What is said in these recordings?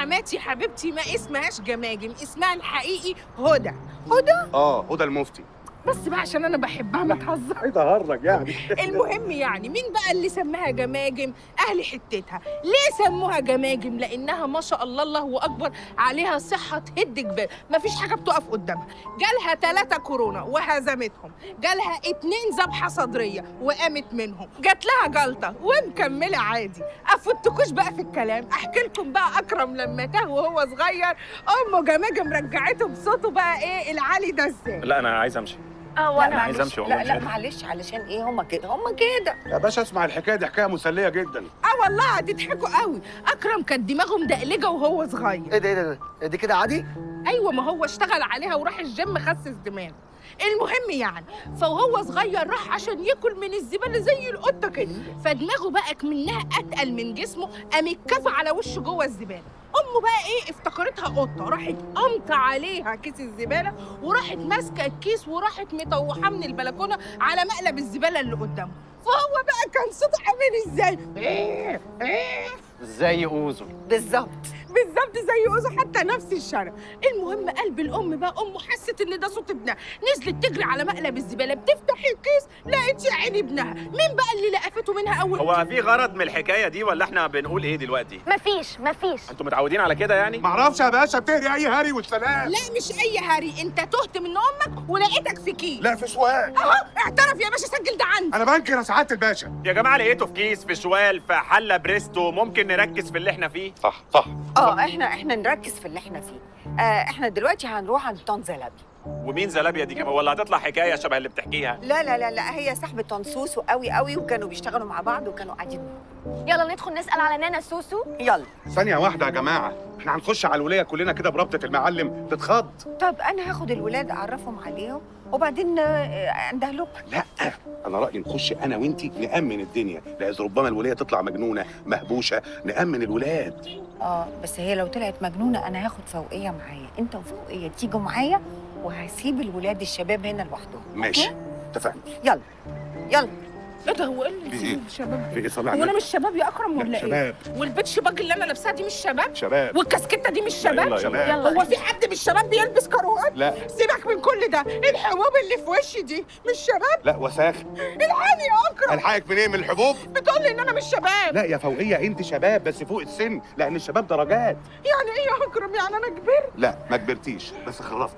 حماتي حبيبتي ما اسمهاش جماجم اسمها الحقيقي هدى هدى اه هدى المفتي بس بقى عشان انا بحبها ما تهزر عايز اهرج يعني المهم يعني مين بقى اللي سماها جماجم اهل حتتها ليه سموها جماجم لانها ما شاء الله الله اكبر عليها صحه تهد جبال مفيش حاجه بتقف قدامها جالها ثلاثة كورونا وهزمتهم جالها اتنين ذبحه صدريه وقامت منهم جات لها جلطه ومكمله عادي افوتكوش بقى في الكلام احكي لكم بقى اكرم لما تاه وهو صغير امه جماجم رجعته بصوته بقى ايه العالي ده ازاي لا انا عايز امشي اه لا وانا عايز معلش أمشي والله لا مش لا قادر. معلش علشان ايه هما كده هما كده يا باشا اسمع الحكايه دي حكايه مسليه جدا اه والله هتضحكوا قوي اكرم كانت دماغه مدقلجه وهو صغير ايه ده ايه ده إيه دي كده عادي ايوه ما هو اشتغل عليها وراح الجيم خسس دماغه المهم يعني فوهو صغير راح عشان ياكل من الزباله زي القطه كده فدماغه بقى منها اتقل من جسمه قام اتكفى على وشه جوه الزباله امه بقى ايه افتكرتها قطه راحت قمت عليها كيس الزباله وراحت ماسكه الكيس وراحت مطوحاه من البلكونه على مقلب الزباله اللي قدامه فهو بقى كان صوته عامل ازاي إيه إيه زي اوزو بالظبط بالظبط زي اوزو حتى نفس الشارع المهم قلب الام بقى امه حست ان ده صوت ابنها نزلت تجري على مقلب الزباله بتفتح الكيس لقيت يا عيني ابنها مين بقى اللي لقفته منها اول هو في غرض من الحكايه دي ولا احنا بنقول ايه دلوقتي مفيش مفيش انتوا متعودين على كده يعني معرفش يا باشا بتهري اي هري والسلام لا مش اي هري انت تهت من امك ولقيتك في كيس لا في سؤال اهو اعترف يا باشا سجل ده عندي انا بنكر يا سعاده الباشا يا جماعه لقيته في كيس في شوال في حله بريستو ممكن نركز في اللي احنا فيه صح صح اه احنا احنا نركز في اللي احنا فيه آه احنا دلوقتي هنروح عند طن زلابي ومين زلابيا دي كمان ولا هتطلع حكايه شبه اللي بتحكيها لا لا لا لا هي صاحبة طنسوس قوي قوي وكانوا بيشتغلوا مع بعض وكانوا قاعدين يلا ندخل نسال على نانا سوسو يلا ثانيه واحده يا جماعه احنا هنخش على الوليه كلنا كده بربطه المعلم تتخض طب انا هاخد الولاد اعرفهم عليهم وبعدين آه، عندها لكم لا انا رايي نخش انا وانتي نامن الدنيا لأن ربما الوليه تطلع مجنونه مهبوشه نامن الولاد اه بس هي لو طلعت مجنونه انا هاخد فوقيه معايا انت وفوقيه تيجوا معايا وهسيب الولاد الشباب هنا لوحدهم ماشي اتفقنا يلا يلا ايه ده هو ايه اللي في في إيه؟ الشباب في ايه صلاه هو على انا النبي؟ مش شباب يا اكرم ولا لا، ايه شباب والبيت شباك اللي انا لابساها دي مش شباب شباب والكاسكته دي مش يلا شباب شباب. يلا هو في حد من الشباب بيلبس كروهات لا سيبك من كل ده الحبوب اللي في وشي دي مش شباب لا وساخ الحقني يا اكرم الحقك من ايه من الحبوب بتقول لي ان انا مش شباب لا يا فوقيه انت شباب بس فوق السن لان الشباب درجات يعني ايه يا اكرم يعني انا كبرت لا ما كبرتيش بس خرفتي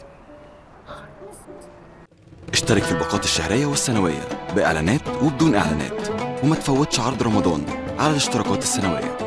اشترك في الباقات الشهرية والسنوية بإعلانات وبدون إعلانات وما تفوتش عرض رمضان على الاشتراكات السنوية